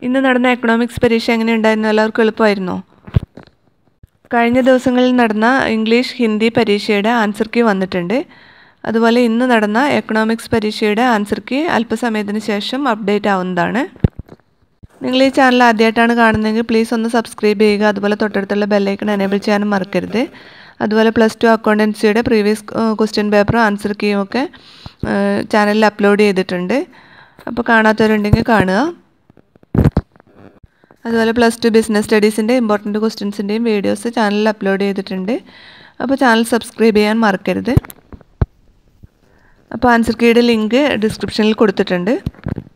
ഇന്ന് നടന്ന എക്കണോമിക്സ് പരീക്ഷ എങ്ങനെയുണ്ടായിരുന്നു എല്ലാവർക്കും എളുപ്പമായിരുന്നോ കഴിഞ്ഞ ദിവസങ്ങളിൽ നടന്ന ഇംഗ്ലീഷ് ഹിന്ദി പരീക്ഷയുടെ ആൻസർ കീ വന്നിട്ടുണ്ട് അതുപോലെ ഇന്ന് നടന്ന എക്കണോമിക്സ് പരീക്ഷയുടെ ആൻസർ കീ അല്പസമയത്തിന് ശേഷം അപ്ഡേറ്റ് ആവുന്നതാണ് നിങ്ങൾ ഈ ചാനൽ ആദ്യമായിട്ടാണ് കാണുന്നതെങ്കിൽ പ്ലീസ് ഒന്ന് സബ്സ്ക്രൈബ് ചെയ്യുക അതുപോലെ തൊട്ടടുത്തുള്ള ബെല്ലൈക്കൺ എനേബിൾ ചെയ്യാനും മറക്കരുത് അതുപോലെ പ്ലസ് ടു അക്കൗണ്ടൻസിയുടെ പ്രീവിയസ് ക്വസ്റ്റ്യൻ പേപ്പറും ആൻസർ കീയും ഒക്കെ ചാനലിൽ അപ്ലോഡ് ചെയ്തിട്ടുണ്ട് അപ്പോൾ കാണാത്തവരുണ്ടെങ്കിൽ കാണുക അതുപോലെ പ്ലസ് ടു ബിസിനസ് സ്റ്റഡീസിൻ്റെ ഇമ്പോർട്ടൻറ്റ് ക്വസ്റ്റ്യൻസിൻ്റെയും വീഡിയോസ് ചാനലിൽ അപ്ലോഡ് ചെയ്തിട്ടുണ്ട് അപ്പോൾ ചാനൽ സബ്സ്ക്രൈബ് ചെയ്യാൻ മറക്കരുത് അപ്പോൾ ആൻസർ കീയുടെ ലിങ്ക് ഡിസ്ക്രിപ്ഷനിൽ കൊടുത്തിട്ടുണ്ട്